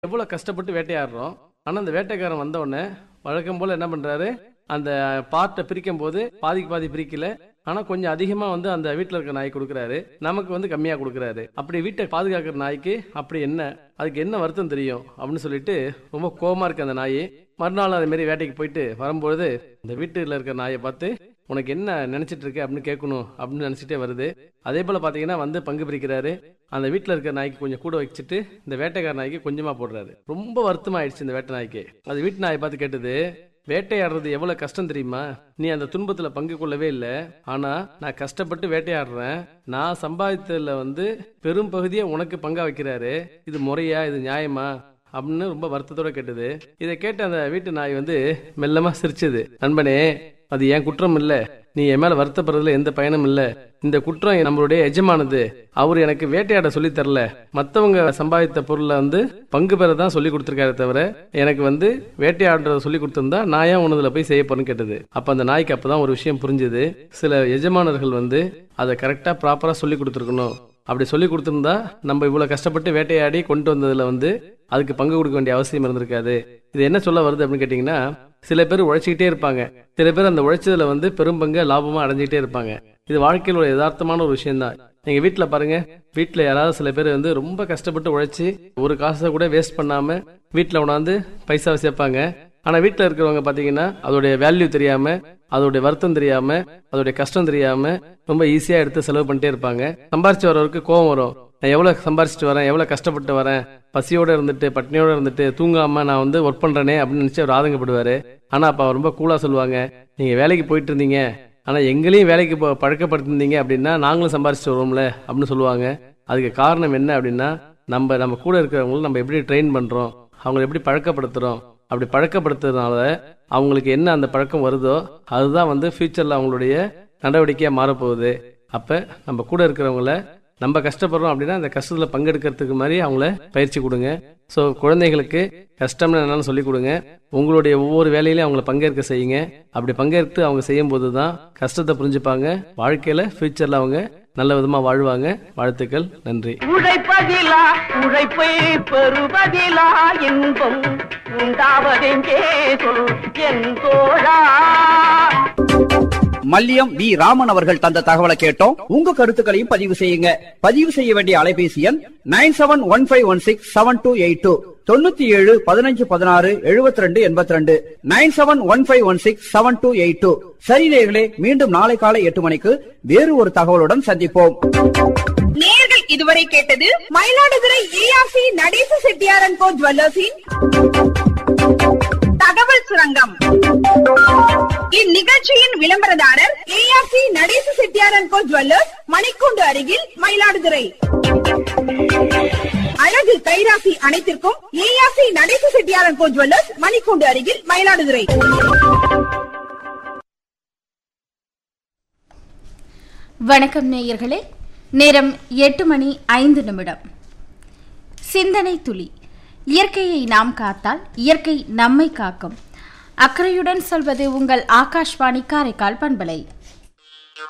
எவ்வளோ கஷ்டப்பட்டு வேட்டையாடுறோம் ஆனால் அந்த வேட்டைக்காரன் வந்த உடனே வழக்கம் போல் என்ன பண்ணுறாரு அந்த பார்ட்டை பிரிக்கும் போது பாதிக்கு பாதி பிரிக்கல ஆனால் கொஞ்சம் அதிகமாக வந்து அந்த வீட்டில் இருக்க நாய் கொடுக்குறாரு நமக்கு வந்து கம்மியாக கொடுக்குறாரு அப்படி வீட்டை பாதுகாக்கிற நாய்க்கு அப்படி என்ன அதுக்கு என்ன வருத்தம் தெரியும் அப்படின்னு சொல்லிட்டு ரொம்ப கோவமா இருக்கு அந்த நாய் மறுநாள் அதே மாதிரி வேட்டைக்கு போயிட்டு வரும்பொழுது இந்த வீட்டில் இருக்க நாயை பார்த்து உனக்கு என்ன நினைச்சிட்டு இருக்க அப்படின்னு கேட்கணும் அப்படின்னு நினைச்சிட்டே வருது அதே போல பாத்தீங்கன்னா வந்து பங்கு பிரிக்கிறாரு அந்த வீட்டில் இருக்க நாய்க்கு கொஞ்சம் கூட வச்சுட்டு இந்த வேட்டைக்கார நாய்க்கு கொஞ்சமா போடுறாரு ரொம்ப வருத்தமாயிடுச்சு இந்த வேட்டை நாய்க்கு அது வீட்டு நாயை பார்த்து கேட்டது வேட்டையாடுறது எவ்வளவு கஷ்டம் தெரியுமா நீ அந்த துன்பத்துல பங்கு கொள்ளவே இல்லை ஆனா நான் கஷ்டப்பட்டு வேட்டையாடுறேன் நான் சம்பாதித்ததுல வந்து பெரும் பகுதியை உனக்கு பங்கா வைக்கிறாரு இது முறையா இது நியாயமா அப்படின்னு ரொம்ப வருத்தத்தோட கேட்டது இதை கேட்ட அந்த வீட்டு நாய் வந்து மெல்லமா சிரிச்சது நண்பனே அது என் குற்றம் இல்ல நீ என் மேல வருத்தப்படுறதுல எந்த பயனும் இல்ல இந்த குற்றம் நம்மளுடைய எஜமானது அவர் எனக்கு வேட்டையாட சொல்லி தரல மத்தவங்க சம்பாதித்த பொருளை வந்து பங்கு பெற தான் சொல்லி கொடுத்துருக்காரு தவிர எனக்கு வந்து வேட்டையாடுறத சொல்லி கொடுத்திருந்தா நான் ஏன் உனதுல போய் செய்ய போறேன்னு கேட்டது அப்ப அந்த நாய்க்கு அப்பதான் ஒரு விஷயம் புரிஞ்சுது சில எஜமானர்கள் வந்து அதை கரெக்டா ப்ராப்பரா சொல்லி கொடுத்துருக்கணும் அப்படி சொல்லி கொடுத்திருந்தா நம்ம இவ்வளவு கஷ்டப்பட்டு வேட்டையாடி கொண்டு வந்ததுல வந்து அதுக்கு பங்கு கொடுக்க வேண்டிய அவசியம் இருந்திருக்காது இது என்ன சொல்ல வருது அப்படின்னு கேட்டீங்கன்னா சில பேர் உழைச்சிக்கிட்டே இருப்பாங்க சில பேர் அந்த உழைச்சதுல வந்து பெரும் பங்கு லாபமா அடைஞ்சிக்கிட்டே இருப்பாங்க இது வாழ்க்கையில் ஒரு யதார்த்தமான ஒரு விஷயம் தான் நீங்க வீட்டுல பாருங்க வீட்டுல யாராவது சில பேர் வந்து ரொம்ப கஷ்டப்பட்டு உழைச்சி ஒரு காசை கூட வேஸ்ட் பண்ணாம வீட்டுல உணாந்து பைசா சேர்ப்பாங்க ஆனா வீட்டுல இருக்கிறவங்க பாத்தீங்கன்னா அதோடைய வேல்யூ தெரியாம அதோடைய வருத்தம் தெரியாம அதோடைய கஷ்டம் தெரியாம ரொம்ப ஈஸியா எடுத்து செலவு பண்ணிட்டே இருப்பாங்க சம்பாரிச்சு வரவருக்கு கோவம் வரும் நான் எவ்வளவு சம்பாரிச்சிட்டு வரேன் எவ்வளவு கஷ்டப்பட்டு வரேன் பசியோட இருந்துட்டு பட்னியோட இருந்துட்டு தூங்காம நான் வந்து ஒர்க் பண்றேனே அப்படின்னு நினைச்சு அவர் ஆதங்கப்படுவாரு ஆனா அப்ப அவர் ரொம்ப கூலா சொல்லுவாங்க நீங்க வேலைக்கு போயிட்டு இருந்தீங்க ஆனா எங்களையும் வேலைக்கு போ- பழக்கப்படுத்திருந்தீங்க அப்படின்னா நாங்களும் சம்பாரிச்சிட்டு வருவோம்ல அப்படின்னு சொல்லுவாங்க அதுக்கு காரணம் என்ன அப்படின்னா நம்ம நம்ம கூட இருக்கிறவங்களும் நம்ம எப்படி ட்ரெயின் பண்றோம் அவங்களை எப்படி பழக்கப்படுத்துறோம் அப்படி பழக்கப்படுத்துறதுனால அவங்களுக்கு என்ன அந்த பழக்கம் வருதோ அதுதான் வந்து ஃபியூச்சர்ல அவங்களுடைய நடவடிக்கையா மாறப்போகுது அப்ப நம்ம கூட இருக்கிறவங்கள நம்ம கஷ்டப்படுறோம் அப்படின்னா அந்த கஷ்டத்துல பங்கெடுக்கிறதுக்கு மாதிரி அவங்கள பயிற்சி கொடுங்க ஸோ குழந்தைகளுக்கு கஷ்டம்னு என்னன்னு சொல்லி கொடுங்க உங்களுடைய ஒவ்வொரு வேலையிலையும் அவங்கள பங்கேற்க செய்யுங்க அப்படி பங்கேற்று அவங்க செய்யும் போது தான் கஷ்டத்தை புரிஞ்சுப்பாங்க வாழ்க்கையில ஃபியூச்சர்ல அவங்க நல்ல விதமா வாழ்வாங்க வாழ்த்துக்கள் நன்றி உழைப்பதிலா உழைப்பை பெறுவதிலா இன்பம் உண்டாவதெங்கே சொல் என் தோழா மல்லியம் வி ராமன் அவர்கள் தந்த தகவலை கேட்டோம் உங்க கருத்துக்களையும் பதிவு செய்யுங்க பதிவு செய்ய வேண்டிய அலைபேசி எண் nine seven one five one six seven two eight two தொண்ணூத்தி ஏழு பதினஞ்சு பதினாறு எழுபத்தி ரெண்டு எண்பத்தி ரெண்டு nine seven one five one six seven two eight two சரி நேயர்களே மீண்டும் நாளை காலை எட்டு மணிக்கு வேறு ஒரு தகவலுடன் சந்திப்போம் நேர்கள் இதுவரை கேட்டது மயிலாடுதுறை ஏஆர்சி நடேச செட்டியாரன் கோ ஜுவல்லர்ஸின் தகவல் சுரங்கம் இந்நிகழ்ச்சியின் விளம்பரதாரர் ஏஆர்சி நடேச செட்டியாரன் கோ ஜுவல்லர்ஸ் மணிக்கூண்டு அருகில் மயிலாடுதுறை அழகு கைராசி அனைத்திற்கும் ஏஆர்சி நடேச செட்டியாரன் கோ ஜுவல்லர்ஸ் மணிக்கூண்டு அருகில் மயிலாடுதுறை வணக்கம் நேயர்களே நேரம் எட்டு மணி ஐந்து நிமிடம் சிந்தனை துளி இயற்கையை நாம் காத்தால் இயற்கை நம்மை காக்கும் அக்கறையுடன் சொல்வது உங்கள் ஆகாஷ்வாணி காரைக்கால் பண்பலை